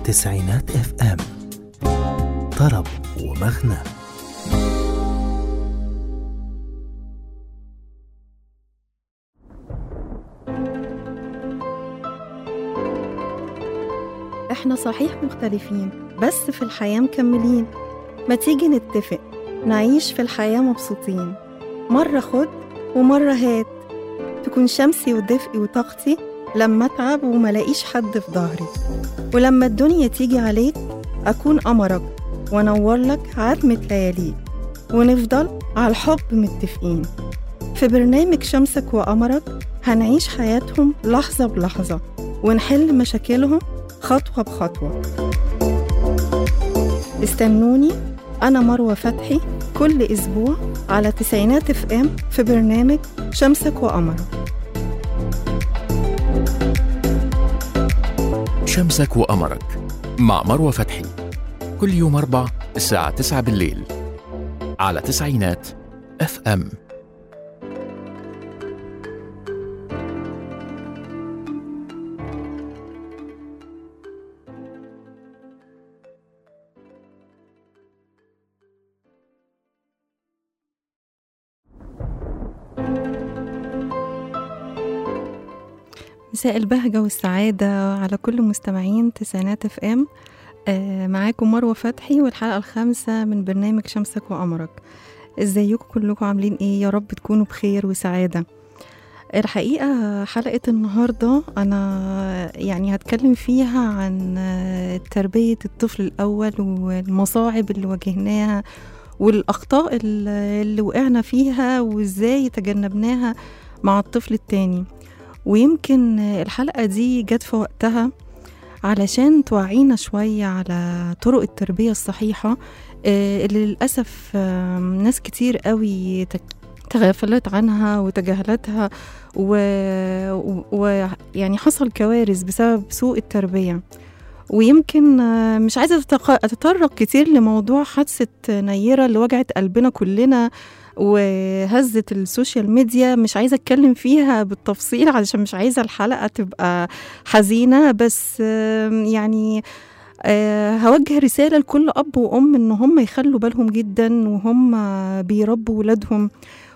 تسعينات اف ام طرب ومغنى احنا صحيح مختلفين بس في الحياة مكملين ما تيجي نتفق نعيش في الحياة مبسوطين مرة خد ومرة هات تكون شمسي ودفئي وطاقتي لما اتعب وملاقيش حد في ظهري ولما الدنيا تيجي عليك أكون قمرك وأنور لك عتمة لياليك ونفضل على الحب متفقين في برنامج شمسك وقمرك هنعيش حياتهم لحظة بلحظة ونحل مشاكلهم خطوة بخطوة استنوني أنا مروة فتحي كل أسبوع على تسعينات اف ام في برنامج شمسك وقمرك شمسك وقمرك مع مروة فتحي كل يوم أربع الساعة 9 بالليل على تسعينات اف ام مساء البهجة والسعادة على كل مستمعين تسعينات اف ام آه معاكم مروة فتحي والحلقة الخامسة من برنامج شمسك وقمرك ازيكم كلكم عاملين ايه يا رب تكونوا بخير وسعادة الحقيقة حلقة النهاردة أنا يعني هتكلم فيها عن آه، تربية الطفل الأول والمصاعب اللي واجهناها والأخطاء اللي اللي وقعنا فيها وإزاي تجنبناها مع الطفل التاني ويمكن الحلقة دي جت في وقتها علشان توعينا شوية على طرق التربية الصحيحة آه، اللي للأسف آم، ناس كتير قوي تك- تغافلت عنها وتجاهلتها ويعني و... و... يعني حصل كوارث بسبب سوء التربية ويمكن آه، مش عايزة أتق- أتطرق كتير لموضوع حادثة نيرة اللي وجعت قلبنا كلنا وهزت السوشيال ميديا مش عايزة أتكلم فيها بالتفصيل علشان مش عايزة الحلقة تبقى حزينة بس آم، يعني آه، هوجه رسالة لكل أب وأم إن هم يخلوا بالهم جدا وهم بيربوا ولادهم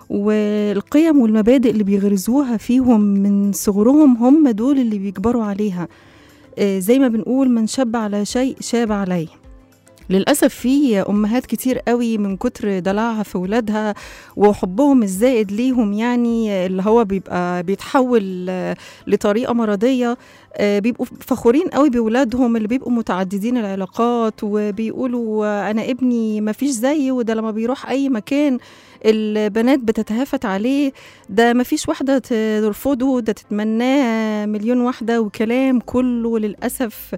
والقيم والمبادئ اللي بيغرزوها فيهم من صغرهم هم دول اللي بيكبروا عليها آه، زي ما بنقول من شاب على شيء شاب عليه للأسف في أمهات كتير قوي من كتر دلعها في ولادها وحبهم الزائد ليهم يعني اللي هو بيبقى بيتحول آه، لطريقة مرضية آه، بيبقوا فخورين قوي بولادهم اللي بيبقوا متعددين العلاقات وبيقولوا آه، أنا ابني ما فيش زيه وده لما بيروح أي مكان البنات بتتهافت عليه ده ما فيش واحدة ترفضه ده تتمناه مليون واحدة وكلام كله للأسف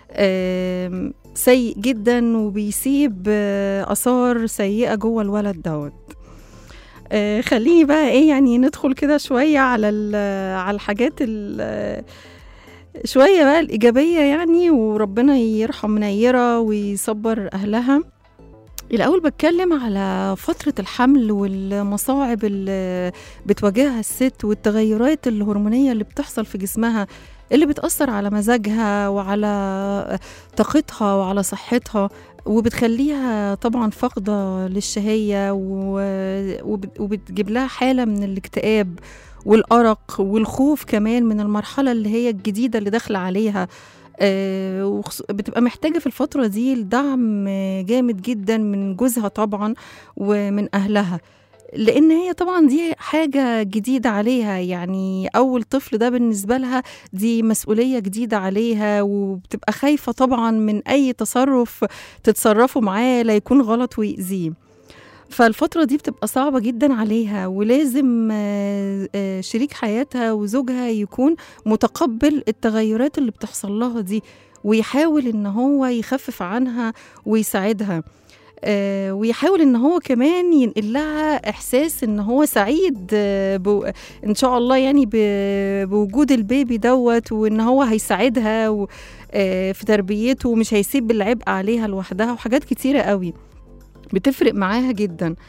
آم، سيء جدا وبيسيب آه، آثار سيئة جوه الولد دوت آه، خليني بقى ايه يعني ندخل كده شوية على ال- على الحاجات ال- شوية بقى الإيجابية يعني وربنا يرحم نيرة ويصبر أهلها الأول بتكلم على فترة الحمل والمصاعب اللي بتواجهها الست والتغيرات الهرمونية اللي بتحصل في جسمها اللي بتأثر على مزاجها وعلى طاقتها وعلى صحتها وبتخليها طبعا فاقدة للشهية و- وبت- وبتجيب لها حالة من الاكتئاب والأرق والخوف كمان من المرحلة اللي هي الجديدة اللي داخلة عليها آه، وخص- بتبقى محتاجة في الفترة دي الدعم آه، جامد جدا من جوزها طبعا ومن أهلها لأن هي طبعا دي حاجة جديدة عليها يعني أول طفل ده بالنسبة لها دي مسؤولية جديدة عليها وبتبقى خايفة طبعا من أي تصرف تتصرفه معاه لا يكون غلط ويأذيه فالفترة دي بتبقى صعبة جدا عليها ولازم آه، آه، شريك حياتها وزوجها يكون متقبل التغيرات اللي بتحصل لها دي ويحاول ان هو يخفف عنها ويساعدها آه، ويحاول ان هو كمان ينقل لها احساس ان هو سعيد آه، بو- ان شاء الله يعني ب- بوجود البيبي دوت وان هو هيساعدها و- آه، في تربيته ومش هيسيب العبء عليها لوحدها وحاجات كتيرة قوي بتفرق معاها جدا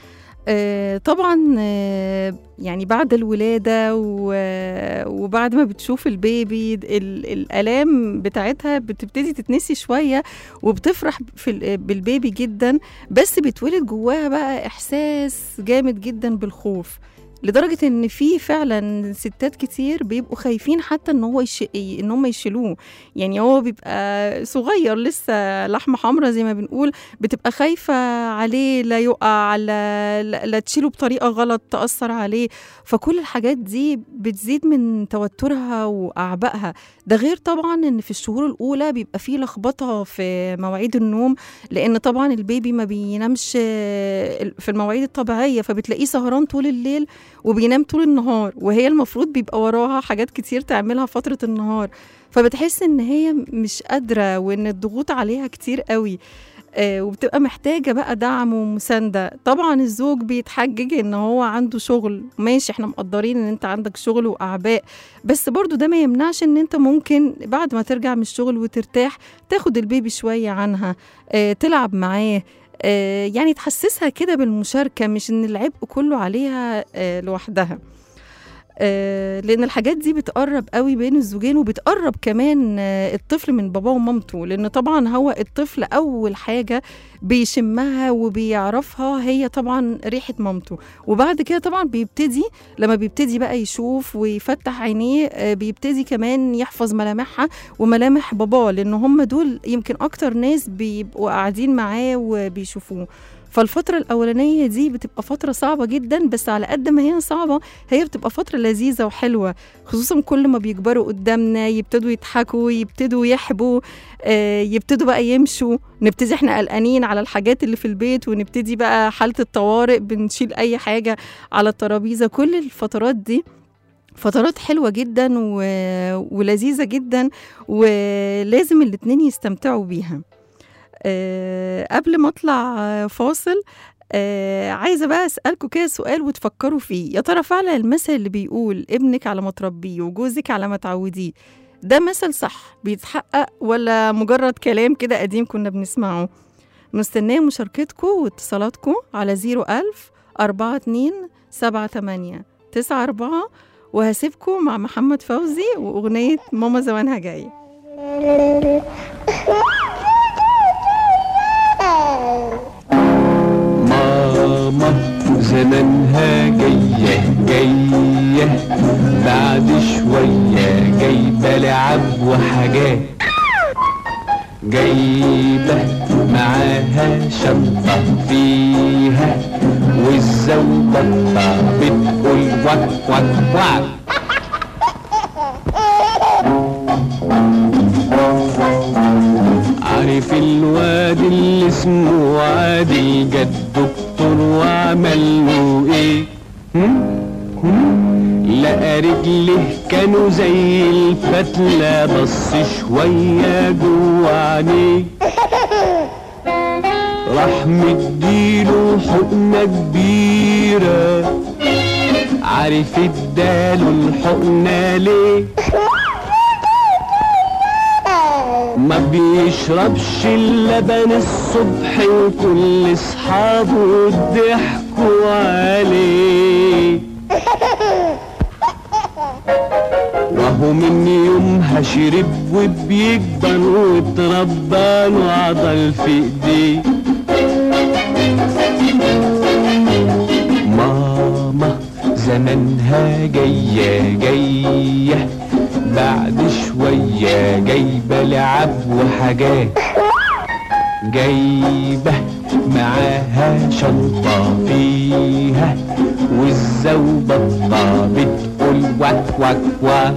آه، طبعا آه، يعني بعد الولادة و- وبعد ما بتشوف البيبي ال- الآلام بتاعتها بتبتدي تتنسي شوية وبتفرح في ال- بالبيبي جدا بس بيتولد جواها بقى إحساس جامد جدا بالخوف لدرجة إن في فعلا ستات كتير بيبقوا خايفين حتى إن هو يش... إن هم يشيلوه يعني هو بيبقى صغير لسه لحمة حمراء زي ما بنقول بتبقى خايفة عليه لا يقع لا, لا, لا تشيله بطريقة غلط تأثر عليه فكل الحاجات دي بتزيد من توترها وأعبائها ده غير طبعا إن في الشهور الأولى بيبقى فيه لخبطة في مواعيد النوم لأن طبعا البيبي ما بينامش في المواعيد الطبيعية فبتلاقيه سهران طول الليل وبينام طول النهار وهي المفروض بيبقى وراها حاجات كتير تعملها فترة النهار فبتحس ان هي مش قادرة وان الضغوط عليها كتير قوي آه، وبتبقى محتاجة بقى دعم ومساندة طبعا الزوج بيتحجج ان هو عنده شغل ماشي احنا مقدرين ان انت عندك شغل واعباء بس برضو ده ما يمنعش ان انت ممكن بعد ما ترجع من الشغل وترتاح تاخد البيبي شوية عنها آه، تلعب معاه آه، يعني تحسسها كده بالمشاركة مش ان العبء كله عليها آه، لوحدها آه، لان الحاجات دي بتقرب قوي بين الزوجين وبتقرب كمان آه، الطفل من باباه ومامته لان طبعا هو الطفل اول حاجه بيشمها وبيعرفها هي طبعا ريحه مامته وبعد كده طبعا بيبتدي لما بيبتدي بقى يشوف ويفتح عينيه آه، بيبتدي كمان يحفظ ملامحها وملامح باباه لان هم دول يمكن اكتر ناس بيبقوا قاعدين معاه وبيشوفوه فالفترة الأولانية دي بتبقى فترة صعبة جدا بس على قد ما هي صعبة هي بتبقى فترة لذيذة وحلوة خصوصا كل ما بيكبروا قدامنا يبتدوا يضحكوا يبتدوا يحبوا آه، يبتدوا بقى يمشوا نبتدي احنا قلقانين على الحاجات اللي في البيت ونبتدي بقى حالة الطوارئ بنشيل أي حاجة على الترابيزة كل الفترات دي فترات حلوة جدا و... ولذيذة جدا ولازم الاتنين يستمتعوا بيها أه قبل ما اطلع آه، فاصل أه عايزة بقى أسألكوا كده سؤال وتفكروا فيه يا ترى فعلا المثل اللي بيقول ابنك على ما تربيه وجوزك على ما تعوديه ده مثل صح بيتحقق ولا مجرد كلام كده قديم كنا بنسمعه مستنية مشاركتكم واتصالاتكم على 01000 42 78 94 وهسيبكم مع محمد فوزي وأغنية ماما زمانها جاي ماما زمانها جاية جاية بعد شوية جايبة لعب وحاجات جايبة معاها شنطة فيها والزوبطة بتقول وك وك وك عارف الواد اللي اسمه عادل جد دكتور وعمل له ايه هم؟ هم؟ لقى رجله كانوا زي الفتلة بص شوية جوه عينيه راح مديله حقنة كبيرة عارف اداله الحقنة ليه ما بيشربش اللبن الصبح وكل اصحابه ضحكوا عليه وهو من يومها شرب وبيكبر واتربى له عضل في ايديه ماما زمانها جاية جاية بعد شوية جايبة لعب وحاجات جايبة معاها شنطة فيها والزوبطة بتقول وك وك وك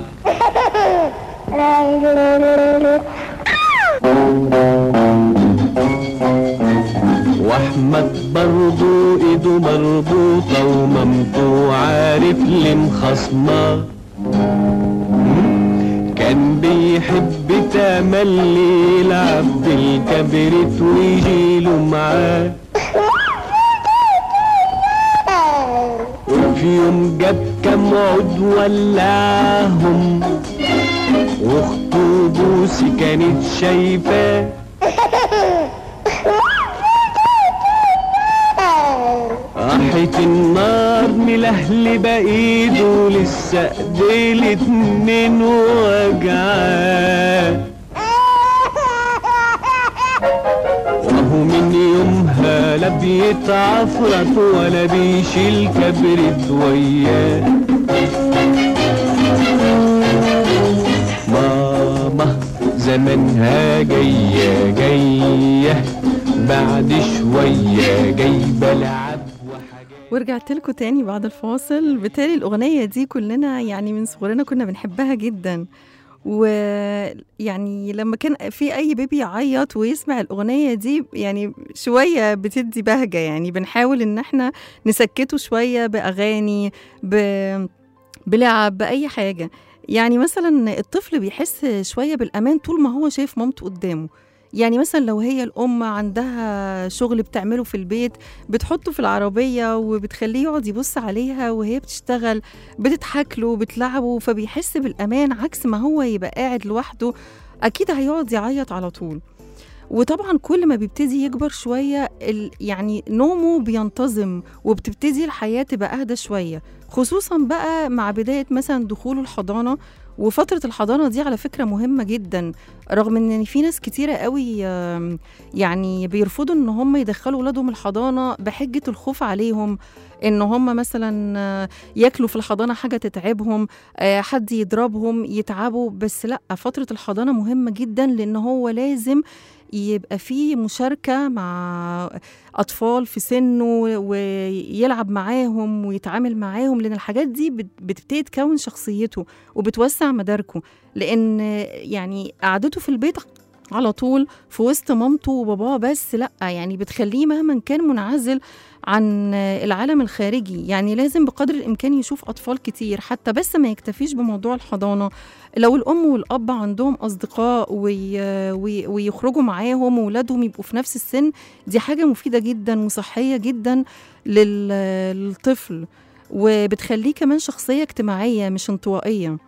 واحمد برضو ايده مربوطة ومامته عارف ليه مخصماه كان بيحب تملي يلعب بالكبريت ويجيله معاه وفي يوم جاب كام عود ولعهم واخته بوسي كانت شايفاه راحت النار ملهلبة ايده لسه ايديه الاتنين وجعان وهو من يومها لا بيتعفرت ولا بيشيل كبرت وياه ماما زمانها جاية جاية بعد شوية جايبة لعب وحاجات ورجعت لكم تاني بعد الفاصل بالتالي الأغنية دي كلنا يعني من صغرنا كنا بنحبها جدا ويعني لما كان في أي بيبي يعيط ويسمع الأغنية دي يعني شوية بتدي بهجة يعني بنحاول إن احنا نسكته شوية بأغاني ب... بلعب بأي حاجة يعني مثلا الطفل بيحس شوية بالأمان طول ما هو شايف مامته قدامه يعني مثلا لو هي الأم عندها شغل بتعمله في البيت بتحطه في العربية وبتخليه يقعد يبص عليها وهي بتشتغل بتضحك له بتلعبه فبيحس بالأمان عكس ما هو يبقى قاعد لوحده أكيد هيقعد يعيط على طول وطبعا كل ما بيبتدي يكبر شوية ال- يعني نومه بينتظم وبتبتدي الحياة تبقى أهدى شوية خصوصا بقى مع بداية مثلا دخوله الحضانة وفترة الحضانة دي على فكرة مهمة جدا رغم ان في ناس كتيرة قوي آم، يعني بيرفضوا ان هم يدخلوا ولادهم الحضانة بحجة الخوف عليهم ان هم مثلا آه، ياكلوا في الحضانة حاجة تتعبهم آه، حد يضربهم يتعبوا بس لا فترة الحضانة مهمة جدا لان هو لازم يبقى فيه مشاركة مع أطفال في سنه ويلعب معاهم ويتعامل معاهم لأن الحاجات دي بت- بتبتدي تكون شخصيته وبتوسع مداركه لأن يعني قعدته في البيت على طول في وسط مامته وباباه بس لا يعني بتخليه مهما كان منعزل عن العالم الخارجي يعني لازم بقدر الامكان يشوف اطفال كتير حتى بس ما يكتفيش بموضوع الحضانه لو الام والاب عندهم اصدقاء وي... وي... ويخرجوا معاهم وولادهم يبقوا في نفس السن دي حاجه مفيده جدا وصحيه جدا لل... للطفل وبتخليه كمان شخصيه اجتماعيه مش انطوائيه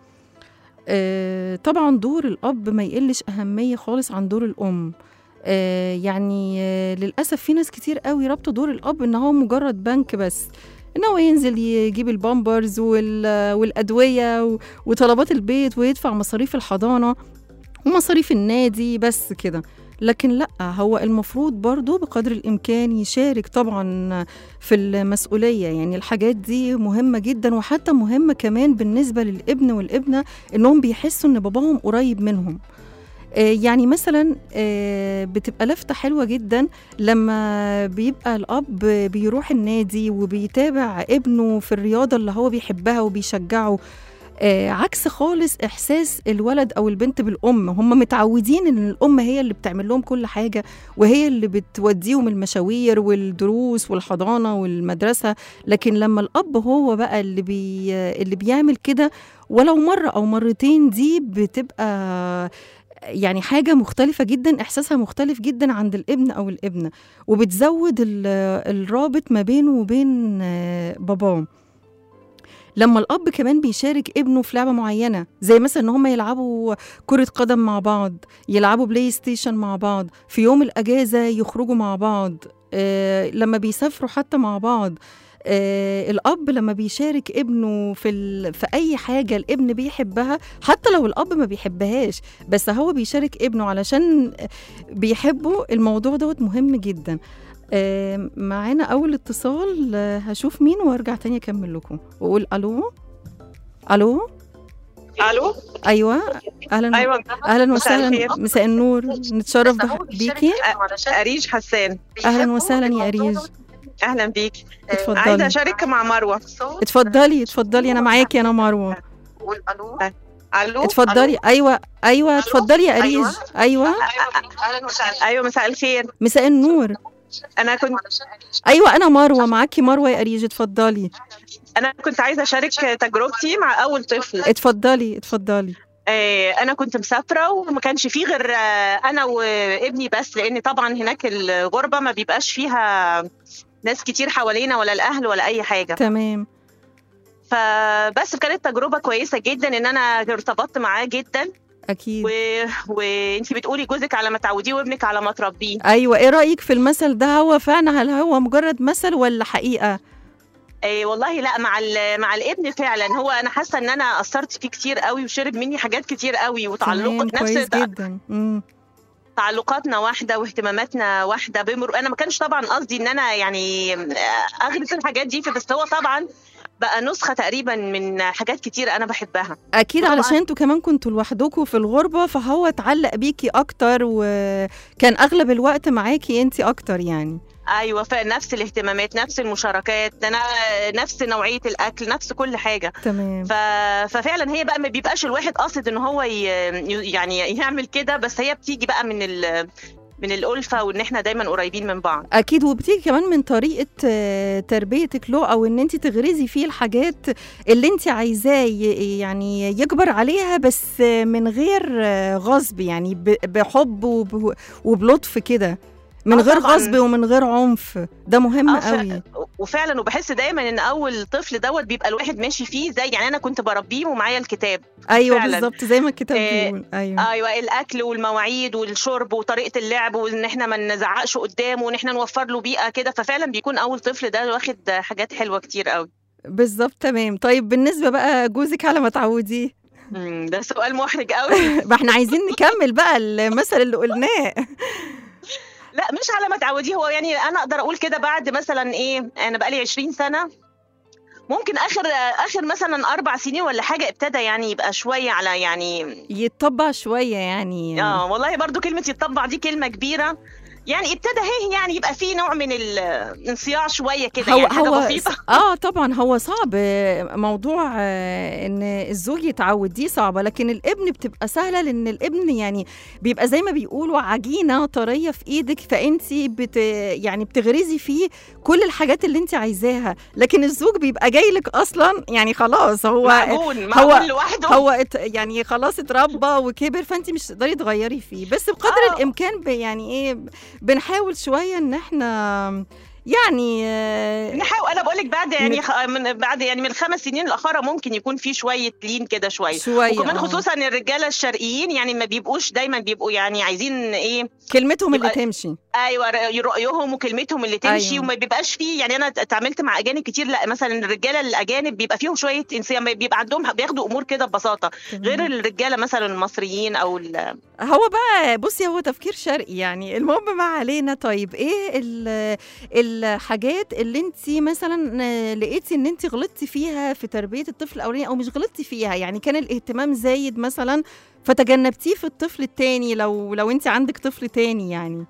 آه، طبعا دور الاب ما يقلش اهميه خالص عن دور الام آه، يعني آه، للاسف في ناس كتير قوي ربطوا دور الاب ان هو مجرد بنك بس ان هو ينزل يجيب البامبرز وال- والادويه و- وطلبات البيت ويدفع مصاريف الحضانه ومصاريف النادي بس كده لكن لا هو المفروض برضو بقدر الامكان يشارك طبعا في المسؤوليه يعني الحاجات دي مهمه جدا وحتى مهمه كمان بالنسبه للابن والابنه انهم بيحسوا ان باباهم قريب منهم آه، يعني مثلا آه، بتبقى لفتة حلوة جدا لما بيبقى الأب بيروح النادي وبيتابع ابنه في الرياضة اللي هو بيحبها وبيشجعه آه، عكس خالص إحساس الولد أو البنت بالأم هم متعودين إن الأم هي اللي بتعمل لهم كل حاجة وهي اللي بتوديهم المشاوير والدروس والحضانة والمدرسة لكن لما الأب هو بقى اللي, بي اللي بيعمل كده ولو مرة أو مرتين دي بتبقى يعني حاجة مختلفة جدا إحساسها مختلف جدا عند الابن أو الابنة وبتزود ال- الرابط ما بينه وبين آه، باباه لما الأب كمان بيشارك ابنه في لعبة معينة زي مثلا إن هم يلعبوا كرة قدم مع بعض يلعبوا بلاي ستيشن مع بعض في يوم الأجازة يخرجوا مع بعض آه، لما بيسافروا حتى مع بعض آه الأب لما بيشارك ابنه في, ال... في أي حاجة الابن بيحبها حتى لو الأب ما بيحبهاش بس هو بيشارك ابنه علشان بيحبه الموضوع دوت مهم جدا آه معانا أول اتصال آه هشوف مين وارجع تاني أكمل لكم وأقول ألو ألو الو أيوة أهلا ايوه أهلا مساء وسهلا الخير. مساء النور نتشرف بح- بيكي اريج حسان أهلا وسهلا يا أريج اهلا بيك عايزه اتفضلي اشارك مع مروه اتفضلي اتفضلي أنا معاكي أنا مروة الو اتفضلي أيوة أيوة اتفضلي يا أريج أيوة ايوه مساء الخير مساء النور انا كنت أيوة أنا مروة معاكي مروة يا أريج اتفضلي انا كنت عايزه اشارك تجربتي مع اول طفل اتفضلي اتفضلي آه، انا كنت مسافره وما كانش فيه غير آه، انا وابني بس لان طبعا هناك الغربه ما بيبقاش فيها ناس كتير حوالينا ولا الاهل ولا اي حاجه تمام فبس كانت تجربه كويسه جدا ان انا ارتبطت معاه جدا أكيد و... وانت بتقولي جوزك على ما تعوديه وابنك على ما تربيه أيوة إيه رأيك في المثل ده هو فعلا هل هو مجرد مثل ولا حقيقة إيه والله لا مع ال- مع الابن فعلا هو انا حاسه ان انا اثرت فيه كتير قوي وشرب مني حاجات كتير قوي وتعلق تمام نفس كويس تع- جدا مم. تعلقاتنا واحده واهتماماتنا واحده بمر... انا ما كانش طبعا قصدي ان انا يعني اغرس الحاجات دي في بس هو طبعا بقى نسخه تقريبا من حاجات كتير انا بحبها اكيد وطبعاً- علشان انتوا كمان كنتوا لوحدكم في الغربه فهو اتعلق بيكي اكتر وكان اغلب الوقت معاكي انت اكتر يعني ايوه فنفس الاهتمامات نفس المشاركات انا نفس نوعيه الاكل نفس كل حاجه تمام ف... ففعلا هي بقى ما بيبقاش الواحد قاصد ان هو ي... يعني يعمل كده بس هي بتيجي بقى من ال... من الألفة وإن إحنا دايما قريبين من بعض اكيد وبتيجي كمان من طريقه آه، تربيتك له او ان انت تغرزي فيه الحاجات اللي انت عايزاه ي- يعني يكبر عليها بس آه، من غير آه، غصب يعني ب- بحب وب- وبلطف كده من آه غير طبعاً. غصب ومن غير عنف ده مهم آه، ف- قوي وفعلا وبحس دايما ان اول طفل دوت بيبقى الواحد ماشي فيه زي يعني انا كنت بربيه ومعايا الكتاب ايوه فعلاً. بالظبط زي ما الكتاب آه، بيقول ايوه ايوه الاكل والمواعيد والشرب وطريقه اللعب وان احنا ما نزعقش قدامه وان احنا نوفر له بيئه كده ففعلا بيكون اول طفل ده واخد حاجات حلوه كتير قوي بالظبط تمام طيب بالنسبه بقى جوزك على ما تعوديه مم، ده سؤال محرج قوي ما احنا عايزين نكمل بقى المثل اللي قلناه لا مش على ما تعوديه هو يعني انا اقدر اقول كده بعد مثلا ايه انا بقالي 20 سنه ممكن اخر اخر مثلا اربع سنين ولا حاجه ابتدى يعني يبقى شويه على يعني يتطبع شويه يعني اه والله برضو كلمه يتطبع دي كلمه كبيره يعني ابتدى هي يعني يبقى في نوع من الانصياع شويه كده هو يعني حاجه هو بسيطه اه طبعا هو صعب آه، موضوع آه، ان الزوج يتعود دي صعبه لكن الابن بتبقى سهله لان الابن يعني بيبقى زي ما بيقولوا عجينه طريه في ايدك فانت بت يعني بتغرزي فيه كل الحاجات اللي انت عايزاها لكن الزوج بيبقى جاي لك اصلا يعني خلاص هو معجون معجون لوحده هو ات يعني خلاص اتربى وكبر فانت مش تقدري تغيري فيه بس بقدر آه. الامكان ب- يعني ايه بنحاول شويه ان احنا يعني آه، نحاول انا بقول لك بعد يعني خ... من بعد يعني من الخمس سنين الاخيره ممكن يكون في شويه لين كده شويه شويه وكمان آه. خصوصا الرجاله الشرقيين يعني ما بيبقوش دايما بيبقوا يعني عايزين ايه كلمتهم اللي يبقى- تمشي ايوه ر- رأيهم وكلمتهم اللي تمشي أيوة. وما بيبقاش فيه يعني انا اتعاملت مع اجانب كتير لا مثلا الرجاله الاجانب بيبقى فيهم شويه انسان بيبقى عندهم بياخدوا امور كده ببساطه غير الرجاله مثلا المصريين او ال- هو بقى بصي هو تفكير شرقي يعني المهم ما علينا طيب ايه ال- الحاجات اللي انت مثلا آه، لقيتي ان انت غلطتي فيها في تربيه الطفل الاولاني او مش غلطتي فيها يعني كان الاهتمام زايد مثلا فتجنبتيه في الطفل التاني لو لو انت عندك طفل تاني يعني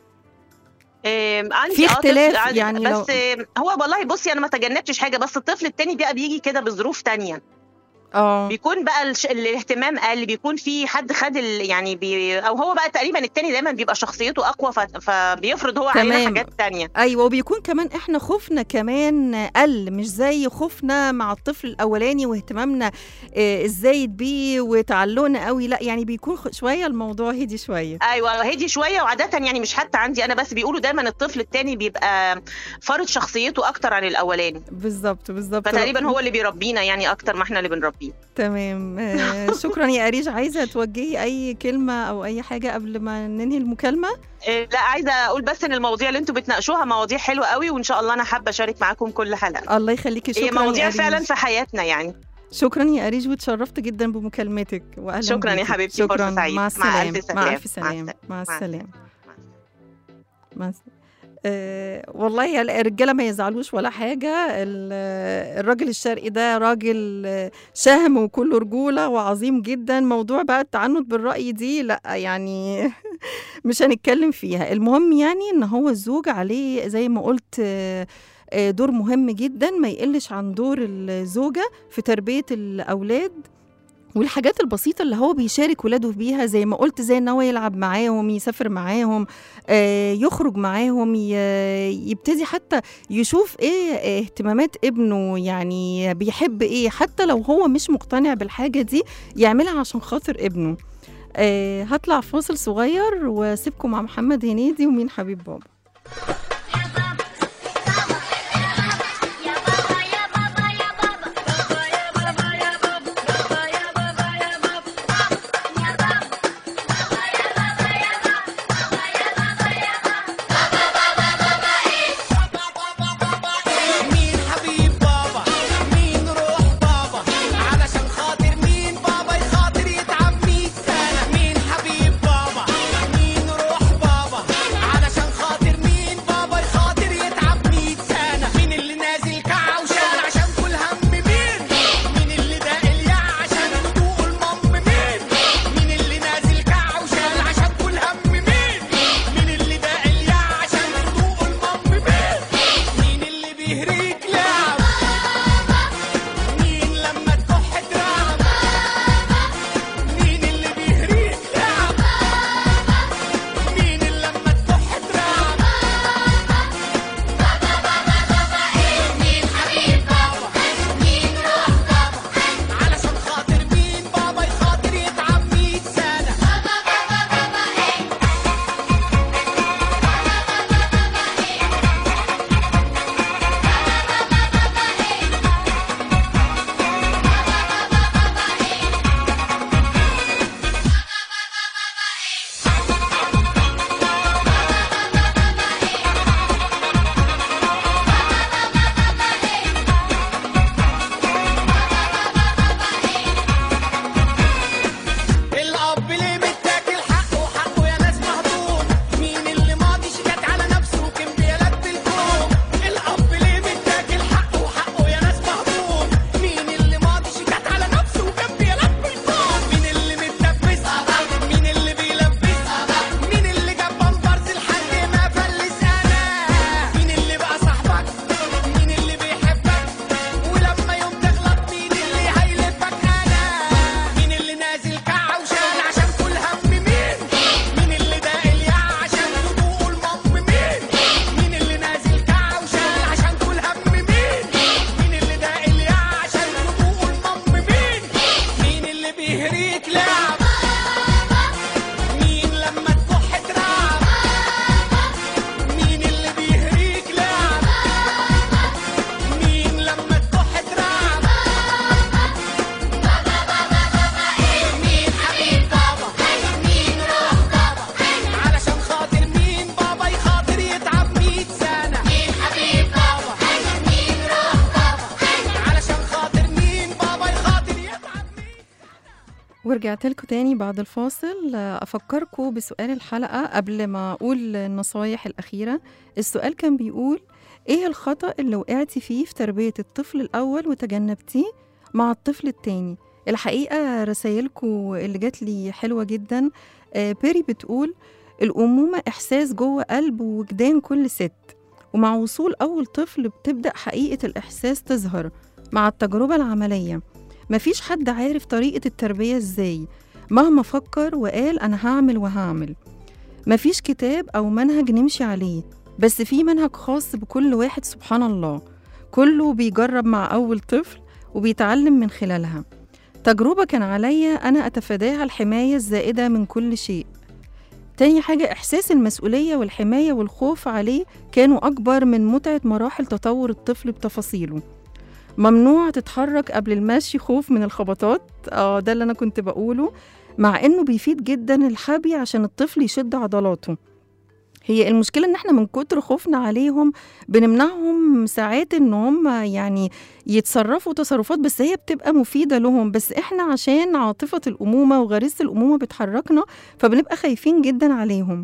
آم، عندي في آه طفل- اختلاف عندي- يعني بس لو- آم، هو والله بصي انا ما تجنبتش حاجه بس الطفل التاني بقى بيجي كده بظروف تانية اه بيكون بقى الش... الاهتمام قل بيكون في حد خد ال... يعني بي... او هو بقى تقريبا التاني دايما بيبقى شخصيته اقوى ف... فبيفرض هو علينا تمام. حاجات تانية ايوه وبيكون كمان احنا خوفنا كمان قل مش زي خوفنا مع الطفل الاولاني واهتمامنا آه، الزايد بيه وتعلقنا قوي لا يعني بيكون خ- شويه الموضوع هدي شويه ايوه هدي شويه وعاده يعني مش حتى عندي انا بس بيقولوا دايما الطفل التاني بيبقى فرض شخصيته اكتر عن الاولاني بالظبط بالظبط فتقريبا هو اللي بيربينا يعني اكتر ما احنا اللي بنربيه تمام آه، شكرا يا اريج عايزه توجهي اي كلمه او اي حاجه قبل ما ننهي المكالمه إيه، لا عايزه اقول بس ان المواضيع اللي انتوا بتناقشوها مواضيع حلوه قوي وان شاء الله انا حابه اشارك معاكم كل حلقه الله يخليكي شكرا هي يا مواضيع أريج. فعلا في حياتنا يعني شكرا يا اريج وتشرفت جدا بمكالمتك واهلا شكراً يا بيكي. حبيبتي، شكرا فرصة سعيدة. مع مع السلامه ألف سلام. مع مع الف سلامه مع السلامة. السلامه مع الس- آه والله يا الرجاله ما يزعلوش ولا حاجه ال- الراجل الشرقي ده راجل آه، شهم وكله رجوله وعظيم جدا موضوع بقى التعنت بالراي دي لا يعني مش هنتكلم فيها المهم يعني ان هو الزوج عليه زي ما قلت آه، آه، دور مهم جدا ما يقلش عن دور الزوجه في تربيه الاولاد والحاجات البسيطة اللي هو بيشارك ولاده بيها زي ما قلت زي ان هو يلعب معاهم يسافر معاهم آه، يخرج معاهم ي- يبتدي حتى يشوف ايه اهتمامات ابنه يعني بيحب ايه حتى لو هو مش مقتنع بالحاجة دي يعملها عشان خاطر ابنه آه، هطلع فاصل صغير واسيبكم مع محمد هنيدي ومين حبيب بابا مين حبيب ورجعت لكم تاني بعد الفاصل آه، أفكركم بسؤال الحلقة قبل ما أقول النصايح الأخيرة السؤال كان بيقول إيه الخطأ اللي وقعتي فيه في تربية الطفل الأول وتجنبتيه مع الطفل التاني الحقيقة رسايلكم اللي جات لي حلوة جدا آه، بيري بتقول الأمومة إحساس جوه قلب ووجدان كل ست ومع وصول أول طفل بتبدأ حقيقة الإحساس تظهر مع التجربة العملية مفيش حد عارف طريقة التربية إزاي مهما فكر وقال أنا هعمل وهعمل مفيش كتاب أو منهج نمشي عليه بس في منهج خاص بكل واحد سبحان الله كله بيجرب مع أول طفل وبيتعلم من خلالها تجربة كان عليا أنا أتفاداها الحماية الزائدة من كل شيء تاني حاجة إحساس المسؤولية والحماية والخوف عليه كانوا أكبر من متعة مراحل تطور الطفل بتفاصيله ممنوع تتحرك قبل المشي خوف من الخبطات اه ده اللي أنا كنت بقوله مع إنه بيفيد جدا الحبي عشان الطفل يشد عضلاته هي المشكلة إن إحنا من كتر خوفنا عليهم بنمنعهم ساعات إن هم يعني يتصرفوا تصرفات بس هي بتبقى مفيدة لهم بس إحنا عشان عاطفة الأمومة وغريزة الأمومة بتحركنا فبنبقى خايفين جدا عليهم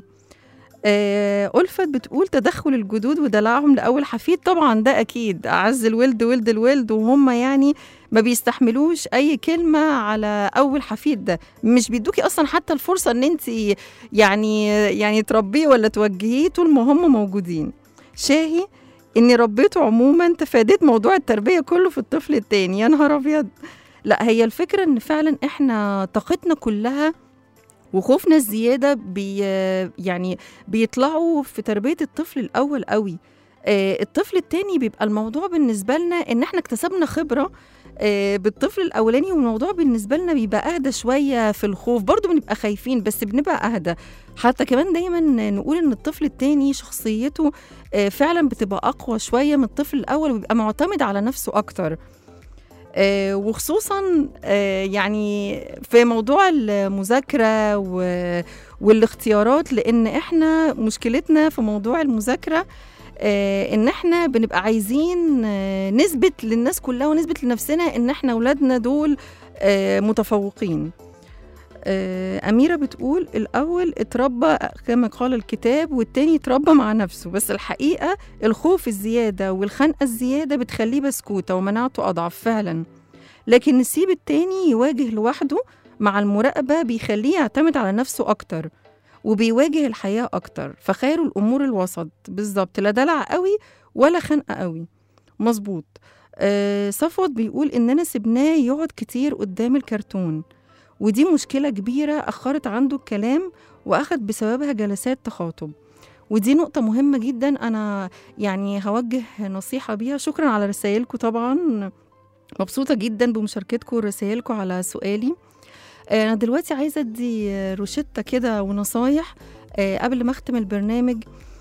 آه، ألفت بتقول تدخل الجدود ودلعهم لأول حفيد طبعا ده أكيد أعز الولد ولد الولد وهم يعني ما بيستحملوش أي كلمة على أول حفيد ده مش بيدوكي أصلا حتى الفرصة إن أنت يعني يعني تربيه ولا توجهيه طول ما هم موجودين شاهي إني ربيته عموما تفاديت موضوع التربية كله في الطفل التاني يا نهار أبيض لا هي الفكرة إن فعلا إحنا طاقتنا كلها وخوفنا الزيادة بي يعني بيطلعوا في تربية الطفل الأول قوي آه، الطفل التاني بيبقى الموضوع بالنسبة لنا إن إحنا اكتسبنا خبرة آه، بالطفل الأولاني والموضوع بالنسبة لنا بيبقى أهدى شوية في الخوف برضو بنبقى خايفين بس بنبقى أهدى حتى كمان دايما نقول إن الطفل التاني شخصيته آه، فعلا بتبقى أقوى شوية من الطفل الأول وبيبقى معتمد على نفسه أكتر آه، وخصوصا آه، يعني في موضوع المذاكرة و- والاختيارات لأن إحنا مشكلتنا في موضوع المذاكرة آه، إن إحنا بنبقى عايزين آه، نثبت للناس كلها ونثبت لنفسنا إن إحنا أولادنا دول آه، متفوقين آه، أميرة بتقول الأول اتربى كما قال الكتاب والتاني اتربى مع نفسه بس الحقيقة الخوف الزيادة والخنقة الزيادة بتخليه بسكوتة ومناعته أضعف فعلا لكن نسيب التاني يواجه لوحده مع المراقبة بيخليه يعتمد على نفسه أكتر وبيواجه الحياة أكتر فخير الأمور الوسط بالظبط لا دلع قوي ولا خنقة قوي مظبوط آه صفوت بيقول إننا سبناه يقعد كتير قدام الكرتون ودي مشكلة كبيرة أخرت عنده الكلام وأخد بسببها جلسات تخاطب ودي نقطة مهمة جدا أنا يعني هوجه نصيحة بيها شكرا على رسائلكم طبعا مبسوطة جدا بمشاركتكم ورسائلكم على سؤالي آه، أنا دلوقتي عايزة أدي آه، روشتة كده ونصايح آه، قبل ما أختم البرنامج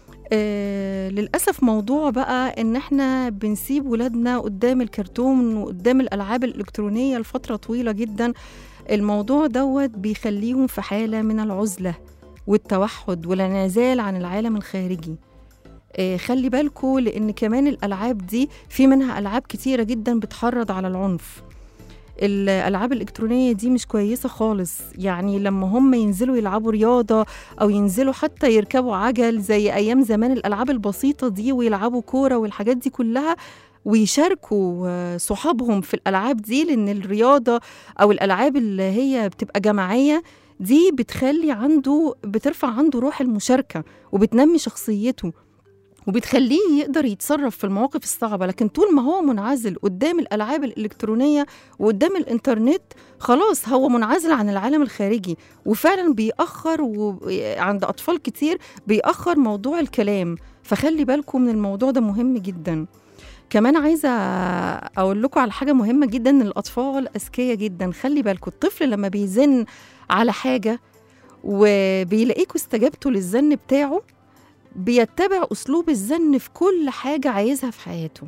آه، للأسف موضوع بقى إن إحنا بنسيب ولادنا قدام الكرتون وقدام الألعاب الإلكترونية لفترة طويلة جدا الموضوع دوت بيخليهم في حالة من العزلة والتوحد والانعزال عن العالم الخارجي آه، خلي بالكوا لأن كمان الألعاب دي في منها ألعاب كتيرة جدا بتحرض على العنف الألعاب الإلكترونية دي مش كويسة خالص يعني لما هم ينزلوا يلعبوا رياضة أو ينزلوا حتى يركبوا عجل زي أيام زمان الألعاب البسيطة دي ويلعبوا كورة والحاجات دي كلها ويشاركوا آه، صحابهم في الألعاب دي لأن الرياضة أو الألعاب اللي هي بتبقى جماعية دي بتخلي عنده بترفع عنده روح المشاركة وبتنمي شخصيته وبتخليه يقدر يتصرف في المواقف الصعبة لكن طول ما هو منعزل قدام الألعاب الإلكترونية وقدام الإنترنت خلاص هو منعزل عن العالم الخارجي وفعلا بيأخر و... عند أطفال كتير بيأخر موضوع الكلام فخلي بالكم من الموضوع ده مهم جدا كمان عايزة أقول لكم على حاجة مهمة جدا إن الأطفال أذكياء جدا خلي بالكم الطفل لما بيزن على حاجة وبيلاقيكوا استجابتوا للزن بتاعه بيتبع أسلوب الزن في كل حاجة عايزها في حياته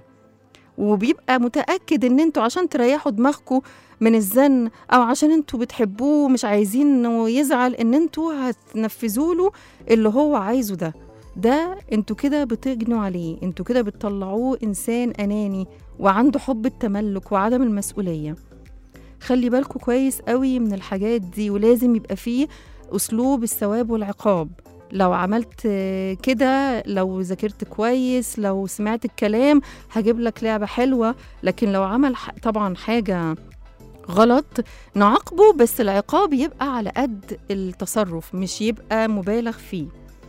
وبيبقى متأكد إن انتوا عشان تريحوا دماغكم من الزن أو عشان انتوا بتحبوه ومش عايزين إنه يزعل إن انتوا هتنفذوا له اللي هو عايزه ده ده انتوا كده بتجنوا عليه انتوا كده بتطلعوه إنسان أناني وعنده حب التملك وعدم المسؤولية خلي بالكوا كويس قوي من الحاجات دي ولازم يبقى فيه أسلوب الثواب والعقاب لو عملت آه، كده لو ذاكرت كويس لو سمعت الكلام هجيب لك لعبة حلوة لكن لو عمل ح- طبعا حاجة غلط نعاقبه بس العقاب يبقى على قد التصرف مش يبقى مبالغ فيه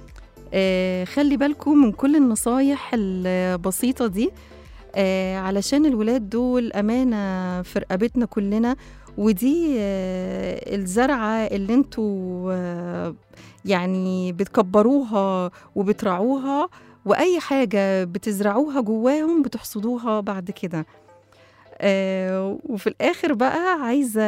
آه خلي بالكم من كل النصايح البسيطة دي آه علشان الولاد دول أمانة في رقبتنا كلنا ودي آه الزرعة اللي انتوا آه يعني بتكبروها وبترعوها وأي حاجة بتزرعوها جواهم بتحصدوها بعد كده آه وفي الآخر بقى عايزة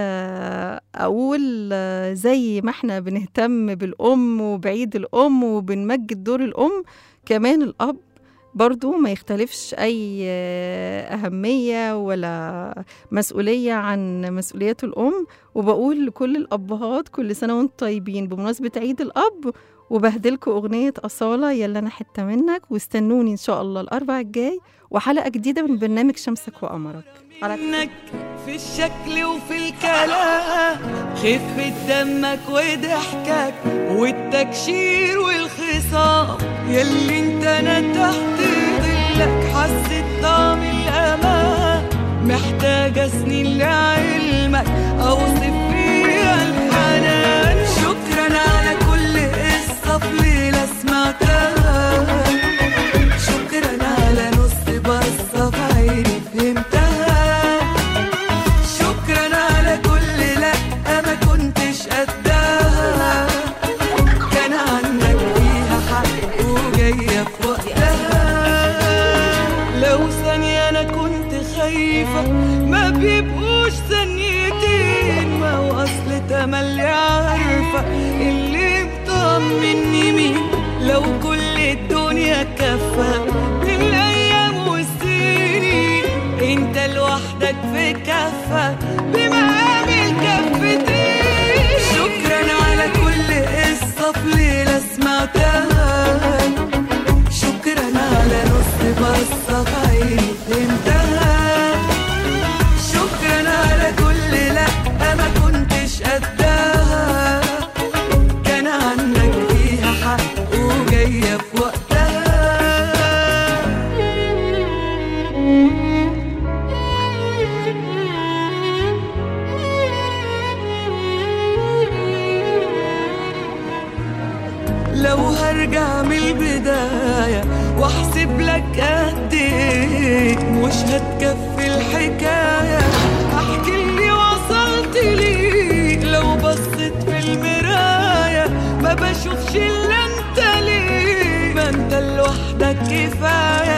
أقول آه، زي ما احنا بنهتم بالأم وبعيد الأم وبنمجد دور الأم كمان الأب برضو ما يختلفش أي آه، أهمية ولا مسؤولية عن مسؤوليات الأم وبقول لكل الأبهات كل سنة وانتم طيبين بمناسبة عيد الأب وبهدلكوا أغنية أصالة يلا أنا حتة منك واستنوني إن شاء الله الأربع الجاي وحلقة جديدة من برنامج شمسك وقمرك على منك في الشكل وفي الكلام خفة دمك وضحكك والتكشير والخصام يلي انت انا تحت ظلك حسيت طعم الامان محتاجة سنين لعلمك اوصف فيها الحنان شكرا على كل قصة في ليلة سمعتها شكرا على نص بصة في عيني فهمتها شكرا على كل لا ما كنتش قدها كان عندك فيها حق وجاية في وقتها لو ثانية أنا كنت خايفة ما بيبقوش ثانيتين ما هو أصل تملي عارفة اللي مطمني مين لو كل الدنيا كفة بالأيام والسنين انت لوحدك في كفة بمقام الكفتين شكرا على كل قصة في ليلة سمعتها شكرا على نص بصة في عيني فهمتها شكرا على كل لا ما كنتش قدها كان عندك فيها حق وجاية في وقتها لو هرجع من البداية واحسب لك قد ايه مش هتكفي الحكاية احكي اللي وصلت ليه لو بصيت في المراية ما بشوفش الا انت ليه ما انت لوحدك كفاية